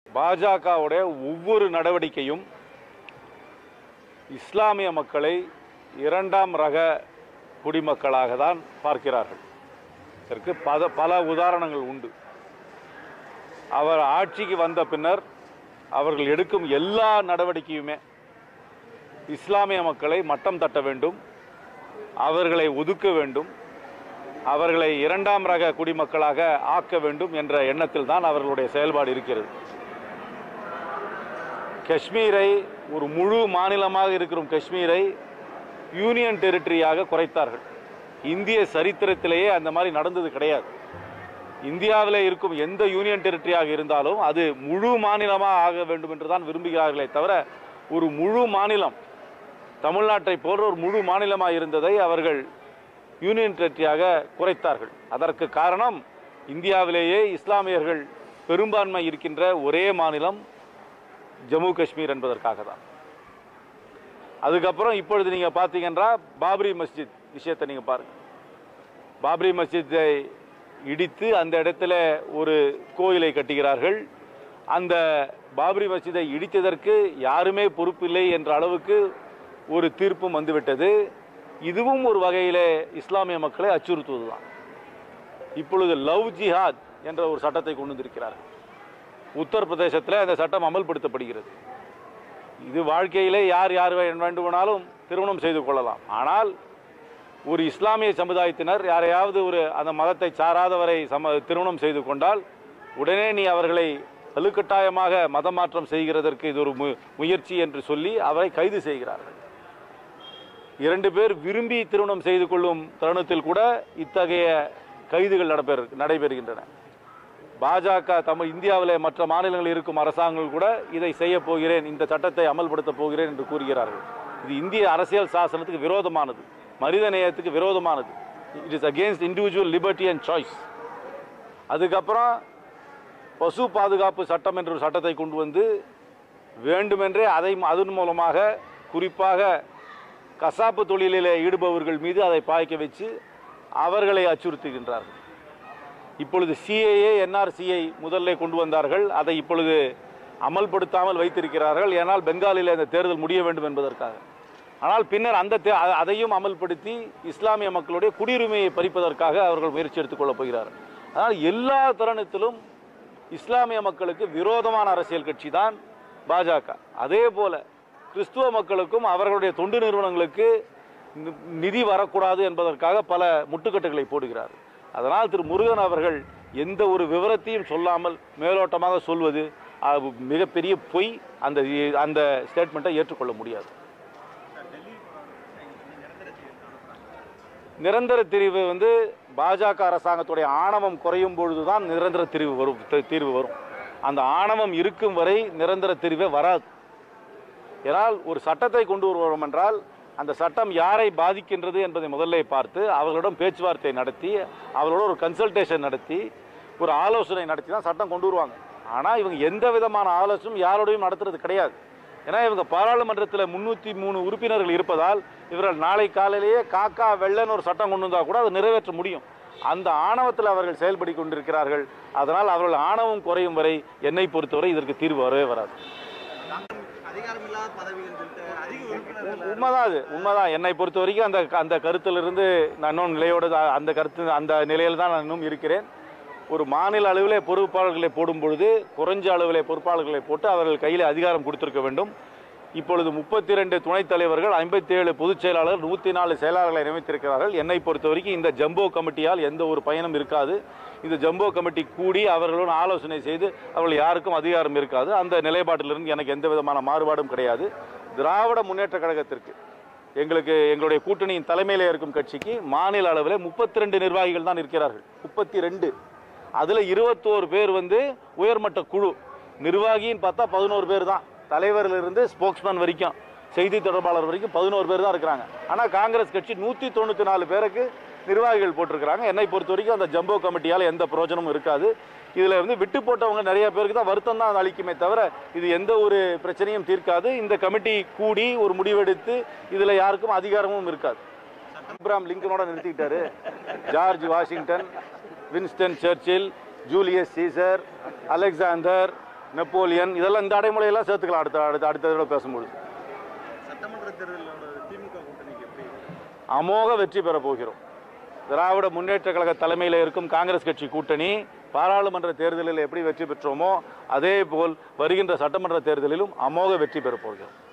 பாஜகவுடைய ஒவ்வொரு நடவடிக்கையும் இஸ்லாமிய மக்களை இரண்டாம் ரக குடிமக்களாக தான் பார்க்கிறார்கள் இதற்கு பல பல உதாரணங்கள் உண்டு அவர் ஆட்சிக்கு வந்த பின்னர் அவர்கள் எடுக்கும் எல்லா நடவடிக்கையுமே இஸ்லாமிய மக்களை மட்டம் தட்ட வேண்டும் அவர்களை ஒதுக்க வேண்டும் அவர்களை இரண்டாம் ரக குடிமக்களாக ஆக்க வேண்டும் என்ற எண்ணத்தில் தான் அவர்களுடைய செயல்பாடு இருக்கிறது காஷ்மீரை ஒரு முழு மாநிலமாக இருக்கிற காஷ்மீரை யூனியன் டெரிட்டரியாக குறைத்தார்கள் இந்திய சரித்திரத்திலேயே அந்த மாதிரி நடந்தது கிடையாது இந்தியாவில் இருக்கும் எந்த யூனியன் டெரிட்டரியாக இருந்தாலும் அது முழு மாநிலமாக ஆக வேண்டும் என்று தான் விரும்புகிறார்களே தவிர ஒரு முழு மாநிலம் தமிழ்நாட்டை போன்ற ஒரு முழு மாநிலமாக இருந்ததை அவர்கள் யூனியன் டெரிட்டரியாக குறைத்தார்கள் அதற்கு காரணம் இந்தியாவிலேயே இஸ்லாமியர்கள் பெரும்பான்மை இருக்கின்ற ஒரே மாநிலம் ஜம்மு காஷ்மீர் என்பதற்காக தான் அதுக்கப்புறம் இப்பொழுது நீங்கள் பார்த்தீங்கன்னா பாபரி மஸ்ஜித் விஷயத்தை நீங்கள் பாருங்க பாபரி மஸ்ஜித்தை இடித்து அந்த இடத்துல ஒரு கோயிலை கட்டுகிறார்கள் அந்த பாபரி மஸ்ஜிதை இடித்ததற்கு யாருமே பொறுப்பில்லை என்ற அளவுக்கு ஒரு தீர்ப்பும் வந்துவிட்டது இதுவும் ஒரு வகையிலே இஸ்லாமிய மக்களை அச்சுறுத்துவது தான் இப்பொழுது லவ் ஜிஹாத் என்ற ஒரு சட்டத்தை கொண்டு வந்திருக்கிறார்கள் உத்தரப்பிரதேசத்தில் அந்த சட்டம் அமல்படுத்தப்படுகிறது இது வாழ்க்கையிலே யார் யார் வேண்டுமானாலும் திருமணம் செய்து கொள்ளலாம் ஆனால் ஒரு இஸ்லாமிய சமுதாயத்தினர் யாரையாவது ஒரு அந்த மதத்தை சாராதவரை சம திருமணம் செய்து கொண்டால் உடனே நீ அவர்களை வலுக்கட்டாயமாக மதம் மாற்றம் செய்கிறதற்கு இது ஒரு மு முயற்சி என்று சொல்லி அவரை கைது செய்கிறார்கள் இரண்டு பேர் விரும்பி திருமணம் செய்து கொள்ளும் தருணத்தில் கூட இத்தகைய கைதுகள் நடைபெறு நடைபெறுகின்றன பாஜக தமிழ் இந்தியாவிலே மற்ற மாநிலங்களில் இருக்கும் அரசாங்கங்கள் கூட இதை செய்ய போகிறேன் இந்த சட்டத்தை அமல்படுத்தப் போகிறேன் என்று கூறுகிறார்கள் இது இந்திய அரசியல் சாசனத்துக்கு விரோதமானது மனித நேயத்துக்கு விரோதமானது it is against individual liberty and choice அதுக்கப்புறம் பசு பாதுகாப்பு சட்டம் என்ற ஒரு சட்டத்தை கொண்டு வந்து வேண்டுமென்றே அதை அதன் மூலமாக குறிப்பாக கசாப்பு தொழிலில் ஈடுபவர்கள் மீது அதை பாய்க்க வச்சு அவர்களை அச்சுறுத்துகின்றார்கள் இப்பொழுது சிஏஏ என்ஆர்சியை முதல்ல கொண்டு வந்தார்கள் அதை இப்பொழுது அமல்படுத்தாமல் வைத்திருக்கிறார்கள் ஏனால் பெங்காலில் அந்த தேர்தல் முடிய வேண்டும் என்பதற்காக ஆனால் பின்னர் அந்த தே- அ- அதையும் அமல்படுத்தி இஸ்லாமிய மக்களுடைய குடியுரிமையை பறிப்பதற்காக அவர்கள் முயற்சி எடுத்துக்கொள்ளப் போகிறார்கள் அதனால் எல்லா தருணத்திலும் இஸ்லாமிய மக்களுக்கு விரோதமான அரசியல் கட்சி தான் பாஜக அதே போல கிறிஸ்துவ மக்களுக்கும் அவர்களுடைய தொண்டு நிறுவனங்களுக்கு நி- நிதி வரக்கூடாது என்பதற்காக பல முட்டுக்கட்டுகளை போடுகிறார் அதனால் திரு முருகன் அவர்கள் எந்த ஒரு விவரத்தையும் சொல்லாமல் மேலோட்டமாக சொல்வது அது மிகப்பெரிய பொய் அந்த அந்த ஸ்டேட்மெண்ட்டை ஏற்றுக்கொள்ள முடியாது நிரந்தர தீர்வு வந்து பாஜக அரசாங்கத்துடைய ஆணவம் குறையும் பொழுதுதான் நிரந்தர தீர்வு வரும் தி- தீர்வு வரும் அந்த ஆணவம் இருக்கும் வரை நிரந்தர தீர்வே வராது ஏனால் ஒரு சட்டத்தை கொண்டு வருவோம் என்றால் அந்த சட்டம் யாரை பாதிக்கின்றது என்பதை முதல்ல பார்த்து அவர்களிடம் பேச்சுவார்த்தை நடத்தி அவர்களோட ஒரு கன்சல்டேஷன் நடத்தி ஒரு ஆலோசனை நடத்தி தான் சட்டம் கொண்டு வருவாங்க ஆனால் இவங்க எந்த விதமான ஆலோசனையும் யாரோடையும் நடத்துறது கிடையாது ஏன்னா இவங்க பாராளுமன்றத்தில் முன்னூற்றி மூணு உறுப்பினர்கள் இருப்பதால் இவர்கள் நாளை காலையிலேயே காக்கா வெள்ளன்னு ஒரு சட்டம் கொண்டு வந்தால் கூட அதை நிறைவேற்ற முடியும் அந்த ஆணவத்தில் அவர்கள் செயல்படி கொண்டிருக்கிறார்கள் அதனால் அவர்கள் ஆணவம் குறையும் வரை என்னை பொறுத்தவரை இதற்கு தீர்வு வரவே வராது அதிகாரம் இல்லாத பதவின்னு சொல்லிட்டு அதிக உறுப்பினர்கள் உண்மைதான் அது உண்மைதான் என்னை பொறுத்த வரைக்கும் அந்த அந்த கருத்திலிருந்து நான் இன்னும் நிலையோட தான் அந்த கருத்து அந்த நிலையில் தான் நான் இன்னும் இருக்கிறேன் ஒரு மாநில அளவிலே பொறுப்பாளர்களை போடும் பொழுது குறைஞ்ச அளவிலே பொறுப்பாளர்களை போட்டு அவர்கள் கையில் அதிகாரம் கொடுத்திருக்க வேண்டும் இப்பொழுது முப்பத்தி ரெண்டு துணைத் தலைவர்கள் ஐம்பத்தி ஏழு பொதுச் செயலாளர் நூற்றி நாலு செயலாளர்களை நியமித்திருக்கிறார்கள் என்னை பொறுத்த வரைக்கும் இந்த ஜம்போ கமிட்டியால் எந்த ஒரு பயனும் இருக்காது இந்த ஜம்போ கமிட்டி கூடி அவர்களுடன் ஆலோசனை செய்து அவர்கள் யாருக்கும் அதிகாரம் இருக்காது அந்த நிலைப்பாட்டிலிருந்து எனக்கு எந்த விதமான மாறுபாடும் கிடையாது திராவிட முன்னேற்ற கழகத்திற்கு எங்களுக்கு எங்களுடைய கூட்டணியின் தலைமையிலே இருக்கும் கட்சிக்கு மாநில அளவில் முப்பத்தி ரெண்டு நிர்வாகிகள் தான் இருக்கிறார்கள் முப்பத்தி ரெண்டு அதில் இருபத்தோரு பேர் வந்து உயர்மட்ட குழு நிர்வாகின்னு பார்த்தா பதினோரு பேர் தான் தலைவரிலிருந்து ஸ்போக்ஸ்மேன் வரைக்கும் செய்தி தொடர்பாளர் வரைக்கும் பதினோரு பேர் தான் இருக்கிறாங்க ஆனால் காங்கிரஸ் கட்சி நூற்றி தொண்ணூற்றி நாலு பேருக்கு நிர்வாகிகள் போட்டிருக்கிறாங்க என்னை பொறுத்த வரைக்கும் அந்த ஜம்போ கமிட்டியால் எந்த பிரயோஜனமும் இருக்காது இதில் வந்து விட்டு போட்டவங்க நிறைய பேருக்கு தான் வருத்தம் தான் அளிக்குமே தவிர இது எந்த ஒரு பிரச்சனையும் தீர்க்காது இந்த கமிட்டி கூடி ஒரு முடிவெடுத்து இதில் யாருக்கும் அதிகாரமும் இருக்காது அப்ராம் லிங்கனோட நிறுத்திக்கிட்டாரு George Washington Winston Churchill Julius Caesar Alexander Napoleon இதெல்லாம் இந்த அடைமொழியெல்லாம் சேர்த்துக்கலாம் அடுத்த அடுத்த அடுத்த தடவை பேசும்பொழுது சட்டமன்ற தேர்தலோட திமுக கூட்டணிக்கு எப்படி அமோக வெற்றி பெற போகிறோம் திராவிட முன்னேற்ற கழக தலைமையில் இருக்கும் காங்கிரஸ் கட்சி கூட்டணி பாராளுமன்ற தேர்தலில் எப்படி வெற்றி பெற்றோமோ அதே போல் வருகின்ற சட்டமன்ற தேர்தலிலும் அமோக வெற்றி பெறப் போகிறோம்